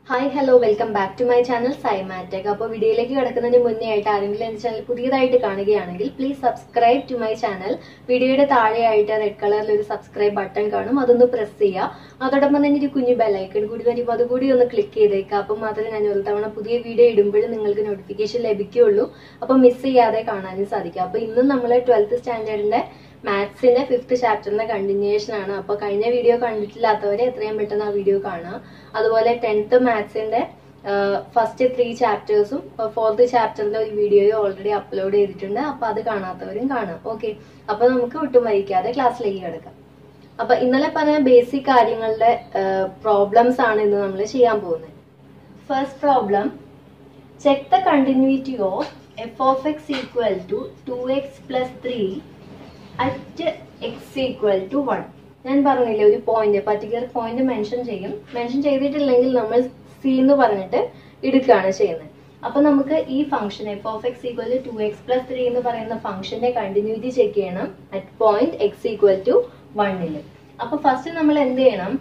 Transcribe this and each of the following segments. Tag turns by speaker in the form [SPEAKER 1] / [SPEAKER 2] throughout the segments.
[SPEAKER 1] hi hello welcome back to my channel സൈമാറ്റക് അപ്പോൾ വീഡിയോയിലേക്ക് കിടക്കുന്നതിന് മുന്നേ ആയിട്ട് ആരെങ്കിലും എന്റെ ചാനൽ പുതിയതായിട്ട് കാണുകയാണെങ്കിൽ please subscribe to my channel വീഡിയോയുടെ താഴെയായിട്ട് റെഡ് കളറിൽ ഒരു സബ്സ്ക്രൈബ് ബട്ടൺ കാണും അതൊന്ന് പ്രസ് ചെയ്യുക അതോടൊപ്പം തന്നെ ഒരു കുഞ്ഞു ബെല്ലൈക്കൺ കൂടി വരുമ്പോൾ അതുകൂടി ഒന്ന് ക്ലിക്ക് ചെയ്തേക്കുക അപ്പം മാത്രമേ ഞാൻ ഒരു തവണ പുതിയ വീഡിയോ ഇടുമ്പോഴും നിങ്ങൾക്ക് നോട്ടിഫിക്കേഷൻ ലഭിക്കുകയുള്ളൂ അപ്പം മിസ് ചെയ്യാതെ കാണാനും സാധിക്കും അപ്പോൾ ഇന്നും നമ്മൾ ട്വൽത്ത് സ്റ്റാൻഡേർഡിന്റെ മാത്സിന്റെ ഫിഫ്ത്ത് ചാപ്റ്ററിന്റെ കണ്ടിന്യൂഷൻ ആണ് അപ്പൊ കഴിഞ്ഞ വീഡിയോ കണ്ടിട്ടില്ലാത്തവരെ എത്രയും പെട്ടെന്ന് ആ വീഡിയോ കാണുക അതുപോലെ ടെൻത്ത് മാത്സിന്റെ ഫസ്റ്റ് ത്രീ ചാപ്റ്റേഴ്സും ഫോർത്ത് ചാപ്റ്ററിന്റെ ഒരു വീഡിയോയും ഓൾറെഡി അപ്ലോഡ് ചെയ്തിട്ടുണ്ട് അപ്പൊ അത് കാണാത്തവരും കാണാം ഓക്കെ അപ്പൊ നമുക്ക് ഒട്ടും വൈകാതെ ക്ലാസ്സിലേക്ക് കിടക്കാം അപ്പൊ ഇന്നലെ പറഞ്ഞ ബേസിക് കാര്യങ്ങളുടെ പ്രോബ്ലംസ് ആണ് ഇന്ന് നമ്മൾ ചെയ്യാൻ പോകുന്നത് first problem check the continuity of f of x equal to two x plus three at x equal to one ഞാൻ പറഞ്ഞില്ലേ ഒരു പോയിന്റ് പർട്ടിക്കുലർ പോയിന്റ് മെൻഷൻ ചെയ്യും മെൻഷൻ ചെയ്തിട്ടില്ലെങ്കിൽ നമ്മൾ സി എന്ന് പറഞ്ഞിട്ട് എടുക്കുകയാണ് ചെയ്യുന്നത് അപ്പൊ നമുക്ക് ഈ function f of x equal to two x plus three എന്ന് പറയുന്ന ഫംഗ്ഷന്റെ കണ്ടിന്യൂറ്റി ചെക്ക് ചെയ്യണം at point x equal to വണ്ണില് അപ്പൊ ഫസ്റ്റ് നമ്മൾ എന്ത് ചെയ്യണം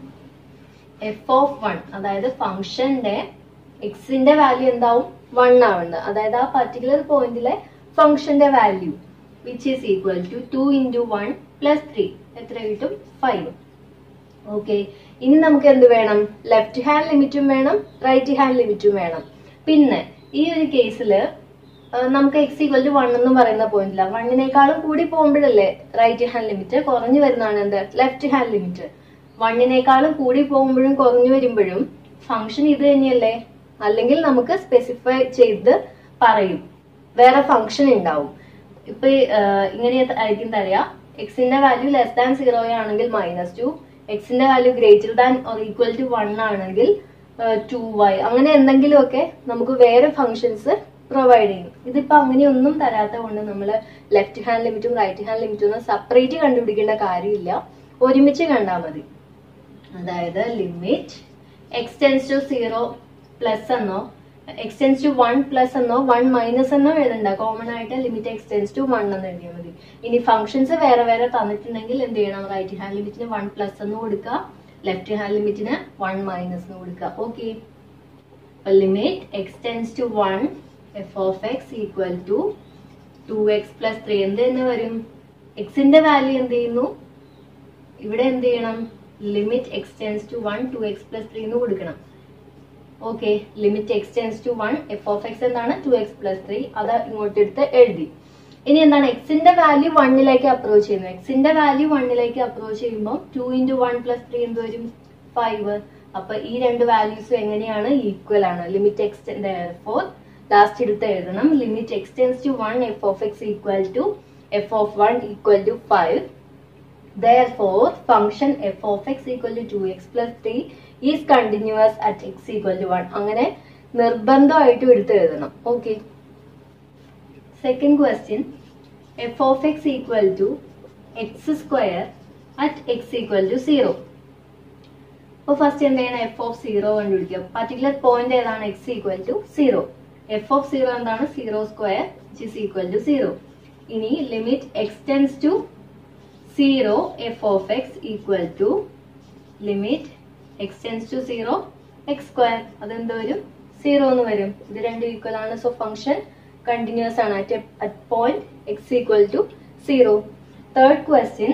[SPEAKER 1] എഫ് ഓഫ് വൺ അതായത് ഫംഗ്ഷന്റെ എക്സിന്റെ വാല്യൂ എന്താവും വൺ ആവുന്നത് അതായത് ആ പർട്ടിക്കുലർ പോയിന്റിലെ ഫംഗ്ഷന്റെ value which is equal to two into one plus three എത്ര കിട്ടും ഫൈവ് ഓക്കെ ഇനി നമുക്ക് എന്ത് വേണം ലെഫ്റ്റ് ഹാൻഡ് ലിമിറ്റും വേണം റൈറ്റ് ഹാൻഡ് ലിമിറ്റും വേണം പിന്നെ ഈ ഒരു കേസിൽ നമുക്ക് എക്സ് ഈക്വൽ ടു വൺ എന്ന് പറയുന്ന പോയിന്റില്ല വണ്ണിനേക്കാളും കൂടി പോകുമ്പോഴല്ലേ റൈറ്റ് ഹാൻഡ് ലിമിറ്റ് കുറഞ്ഞു വരുന്നതാണ് എന്ത് ലെഫ്റ്റ് ഹാൻഡ് ലിമിറ്റ് വണ്ണിനേക്കാളും കൂടി പോകുമ്പോഴും കുറഞ്ഞു വരുമ്പോഴും ഫംഗ്ഷൻ ഇത് തന്നെയല്ലേ അല്ലെങ്കിൽ നമുക്ക് സ്പെസിഫൈ ചെയ്ത് പറയും വേറെ ഫംഗ്ഷൻ ഉണ്ടാവും ഇപ്പൊ ഇങ്ങനെ ആയിരിക്കും തരാ എക്സിന്റെ വാല്യൂ ലെസ് ദാൻ സീറോ ആണെങ്കിൽ മൈനസ് ടു എക്സിന്റെ value greater than or equal to one ആണെങ്കിൽ ടു വൈ അങ്ങനെ എന്തെങ്കിലുമൊക്കെ നമുക്ക് വേറെ ഫംഗ്ഷൻസ് പ്രൊവൈഡ് ചെയ്യും ഇതിപ്പോ അങ്ങനെയൊന്നും തരാത്ത കൊണ്ട് നമ്മൾ ലെഫ്റ്റ് ഹാൻഡ് ലിമിറ്റും റൈറ്റ് ഹാൻഡ് ലിമിറ്റും ഒന്നും സെപ്പറേറ്റ് കണ്ടുപിടിക്കേണ്ട കാര്യമില്ല ഒരുമിച്ച് കണ്ടാൽ മതി അതായത് limit x tends to zero plus എന്നോ എക്സ്റ്റെൻസ് ടു വൺ പ്ലസ് എന്നോ വൺ മൈനസ് എന്നോ എഴുതണ്ട കോമൺ ആയിട്ട് ലിമിറ്റ് എക്സ്റ്റെൻസ് ടു വൺ എന്ന് എഴുതിയാൽ മതി ഇനി ഫംഗ്ഷൻസ് വേറെ വേറെ തന്നിട്ടുണ്ടെങ്കിൽ എന്ത് ചെയ്യണം റൈറ്റ് ഹാൻഡ് ലിമിറ്റിന് വൺ പ്ലസ് എന്ന് കൊടുക്കുക ലെഫ്റ്റ് ഹാൻഡ് ലിമിറ്റിന് വൺ മൈനസ് എന്ന് കൊടുക്കുക okay limit x tends to one f of x equal to two x plus three എന്ത് തന്നെ വരും എക്സിന്റെ വാല്യൂ എന്ത് ചെയ്യുന്നു ഇവിടെ എന്ത് ചെയ്യണം limit x tends to one two x plus three എന്ന് കൊടുക്കണം okay limit x tends to one f of x എന്താണ് ടു എക്സ് പ്ലസ് ത്രീ അത് ഇങ്ങോട്ട് എടുത്ത് എഴുതി ഇനി എന്താണ് എക്സിന്റെ വാല്യൂ വണ്ണിലേക്ക് അപ്രോച്ച് ചെയ്യുന്നത് എക്സിന്റെ വാല്യൂ വണ്ണിലേക്ക് അപ്രോച്ച് ചെയ്യുമ്പോൾ two into one plus three എന്ത് വരും ഫൈവ് അപ്പൊ ഈ രണ്ട് വാല്യൂസും എങ്ങനെയാണ് ഈക്വൽ ആണ് ലിമിറ്റ് എക്സ്റ്റെൻഡ് ഫോർ ലാസ്റ്റ് എടുത്ത് എഴുതണം limit x tends to one f of x equal to f of one equal to five therefore function f of x equal to 2x plus 3 is continuous at x equal to 1 അങ്ങനെ നിർബന്ധമായിട്ടും എടുത്ത് എഴുതണം okay second question f of x equal to x square at x equal to zero അപ്പോൾ first എന്ത് ചെയ്യണം f of zero കണ്ടുപിടിക്കുക particular point ഏതാണ് x equal to zero f of zero എന്താണ് zero square which is equal to zero ഇനി limit x tends to zero f of x equal to limit x tends to zero x square അതെന്ത് വരും zero എന്ന് വരും ഇത് രണ്ടും equal ആണ് so function continuous ആണ് at at point x equal to zero third question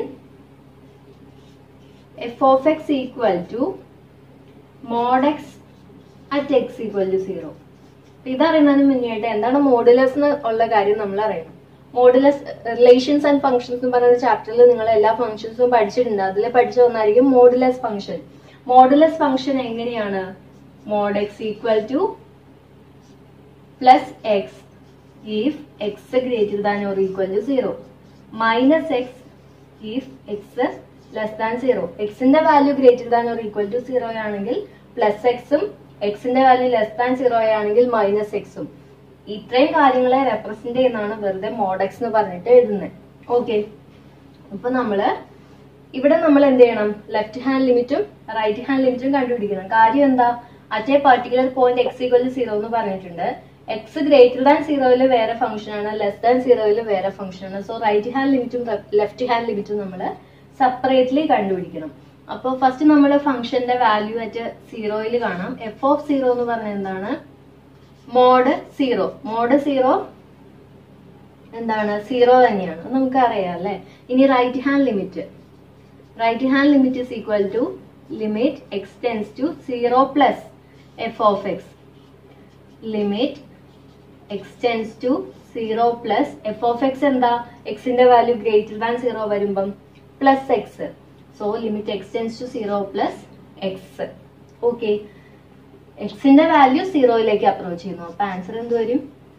[SPEAKER 1] f of x equal to mod x at x equal to zero ഇതറിയുന്നതിന് മുന്നേയായിട്ട് എന്താണ് മോഡുലസ് ഉള്ള കാര്യം നമ്മൾ അറിയണം മോഡുലസ് റിലേഷൻസ് ആൻഡ് ഫംഗ്ഷൻസ് എന്ന് പറയുന്ന ചാപ്റ്ററിൽ നിങ്ങൾ എല്ലാ ഫംഗ്ഷൻസും പഠിച്ചിട്ടുണ്ട് അതിൽ പഠിച്ച ഒന്നായിരിക്കും മോഡുലസ് ഫംഗ്ഷൻ മോഡുലസ് ഫംഗ്ഷൻ എങ്ങനെയാണ് mod x equal to plus x if x greater than or equal to zero minus x if x less than zero എക്സിന്റെ value greater than or equal to zero ആണെങ്കിൽ plus എക്സും എക്സിന്റെ value less than zero ആണെങ്കിൽ minus എക്സും ഇത്രയും കാര്യങ്ങളെ represent ചെയ്യുന്നതാണ് വെറുതെ മോഡെക്സ് എന്ന് പറഞ്ഞിട്ട് എഴുതുന്നത് ഓക്കെ അപ്പൊ നമ്മള് ഇവിടെ നമ്മൾ എന്ത് ചെയ്യണം ലെഫ്റ്റ് ഹാൻഡ് ലിമിറ്റും റൈറ്റ് ഹാൻഡ് ലിമിറ്റും കണ്ടുപിടിക്കണം കാര്യം എന്താ at a particular point x equal zero എന്ന് പറഞ്ഞിട്ടുണ്ട് എക്സ് ഗ്രേറ്റർ ദാൻ സീറോയിൽ വേറെ ഫംഗ്ഷൻ ആണ് ലെസ് ദാൻ സീറോയിൽ വേറെ ഫംഗ്ഷൻ ആണ് സോ റൈറ്റ് ഹാൻഡ് ലിമിറ്റും ലെഫ്റ്റ് ഹാൻഡ് ലിമിറ്റും നമ്മൾ സെപ്പറേറ്റ്ലി കണ്ടുപിടിക്കണം അപ്പോൾ ഫസ്റ്റ് നമ്മൾ ഫംഗ്ഷന്റെ വാല്യൂ അറ്റ് സീറോയിൽ കാണാം എഫ് ഓഫ് സീറോ എന്ന് പറഞ്ഞാൽ എന്താണ് മോഡ് സീറോ മോഡ് സീറോ എന്താണ് സീറോ തന്നെയാണ് അത് നമുക്ക് അറിയാം അല്ലെ ഇനി right hand limit right hand limit is equal to limit x tends to zero plus f of x limit x tends to zero plus f of x എന്താ എക്സിന്റെ value greater than zero വരുമ്പം plus x so limit x tends to zero plus x okay എക്സിന്റെ value സീറോയിലേക്ക് approach ചെയ്യുന്നു അപ്പൊ answer എന്ത് വരും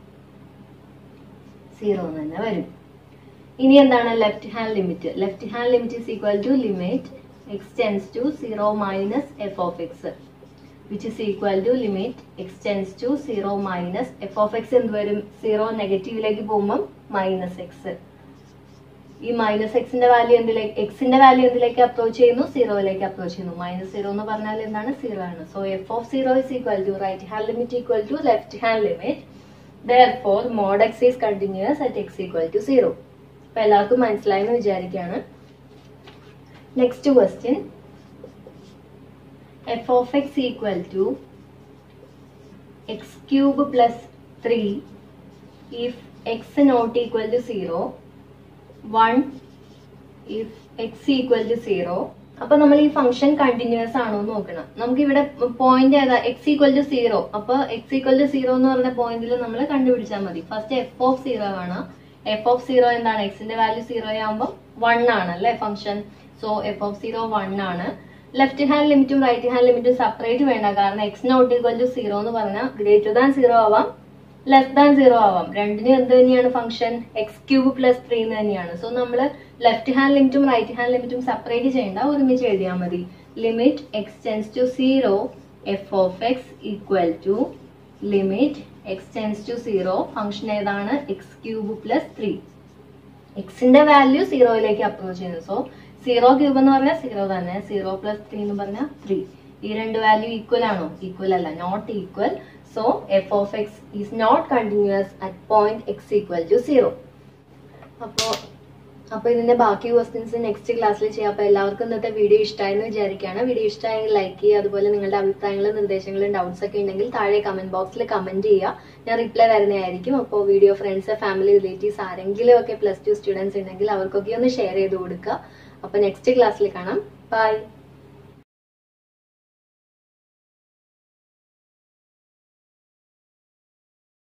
[SPEAKER 1] zero തന്നെ വരും ഇനി എന്താണ് left hand limit left hand limit is equal to limit x tends to zero minus f of x which is equal to limit x tends to zero minus f of x എന്ത് വരും zero നെഗറ്റീവിലേക്ക് പോകുമ്പം minus x ഈ minus എക്സിന്റെ value എന്തിലേക്ക് എക്സിന്റെ value എന്തിലേക്ക് approach ചെയ്യുന്നു സീറോയിലേക്ക് അപ്രോച്ച് ചെയ്യുന്നു മൈനസ് സീറോ എന്ന് പറഞ്ഞാൽ എന്താണ് സീറോ ആണ് so f of zero is equal to right hand limit equal to left hand limit therefore mod x is continuous at x equal to 0 അപ്പൊ എല്ലാവർക്കും മനസ്സിലായെന്ന് വിചാരിക്കുകയാണ് next question f of x equal to x cube plus three if x not equal to zero one if x equal to zero അപ്പൊ നമ്മൾ ഈ function continuous ആണോ എന്ന് നോക്കണം നമുക്ക് ഇവിടെ പോയിന്റ് ഏതാ എക്സ് ഈക്വൽ ടു സീറോ അപ്പൊ എക്സ് ഈക്വൽ ടു സീറോ എന്ന് പറഞ്ഞ പോയിന്റിൽ നമ്മൾ കണ്ടുപിടിച്ചാൽ മതി ഫസ്റ്റ് എഫ് ഓഫ് സീറോ ആണ് എഫ് ഓഫ് സീറോ എന്താണ് എക്സിന്റെ വാല്യൂ സീറോ ആകുമ്പോൾ വൺ ആണ് അല്ലെ function so f of zero one ആണ് ലെഫ്റ്റ് ഹാൻഡ് ലിമിറ്റും റൈറ്റ് ഹാൻഡ് ലിമിറ്റും സെപ്പറേറ്റ് വേണ്ട കാരണം x not equal to zero എന്ന് പറഞ്ഞാൽ ഗ്രേറ്റർ ദാൻ സീറോ ആവാം ലെസ് ദാൻ സീറോ ആവാം രണ്ടിനും എന്ത് തന്നെയാണ് function X cube plus three എന്ന് തന്നെയാണ് സോ നമ്മൾ ലെഫ്റ്റ് ഹാൻഡ് ലിമിറ്റും റൈറ്റ് ഹാൻഡ് ലിമിറ്റും സെപ്പറേറ്റ് ചെയ്യേണ്ട ഒരുമിച്ച് എഴുതിയാൽ മതി limit x tends to zero f of x equal to limit x tends to zero function ഏതാണ് എക്സ് ക്യൂബ് പ്ലസ് ത്രീ എക്സിന്റെ വാല്യൂ സീറോയിലേക്ക് അപ്രോച്ച് ചെയ്യുന്നു സോ സീറോ ക്യൂബ് എന്ന് പറഞ്ഞാൽ സീറോ തന്നെ സീറോ പ്ലസ് ത്രീ എന്ന് പറഞ്ഞാൽ ത്രീ ഈ രണ്ട് വാല്യൂ ഈക്വൽ ആണോ ഈക്വൽ അല്ല not equal so f of x is not continuous at point x equal to zero അപ്പോ അപ്പൊ ഇതിന്റെ ബാക്കി ക്വസ്റ്റ്യൻസ് നെക്സ്റ്റ് ക്ലാസ്സിൽ ചെയ്യാം അപ്പൊ എല്ലാവർക്കും ഇന്നത്തെ വീഡിയോ ഇഷ്ടമായെന്ന് വിചാരിക്കുകയാണ് വീഡിയോ ഇഷ്ടമായെങ്കിൽ ലൈക്ക് ചെയ്യുക അതുപോലെ നിങ്ങളുടെ അഭിപ്രായങ്ങളും നിർദ്ദേശങ്ങളും ഡൗട്ട്സ് ഒക്കെ ഉണ്ടെങ്കിൽ താഴെ കമന്റ് ബോക്സിൽ കമന്റ് ചെയ്യുക ഞാൻ റിപ്ലൈ തരുന്നതായിരിക്കും അപ്പോൾ വീഡിയോ ഫ്രണ്ട്സ് ഫാമിലി റിലേറ്റീവ്സ് ആരെങ്കിലും ഒക്കെ പ്ലസ് ടു സ്റ്റുഡൻസ് ഉണ്ടെങ്കിൽ അവർക്കൊക്കെ ഒന്ന് ഷെയർ ചെയ്ത് കൊടുക്കുക അപ്പൊ നെക്സ്റ്റ് ക്ലാസ്സിൽ കാണാം ബൈ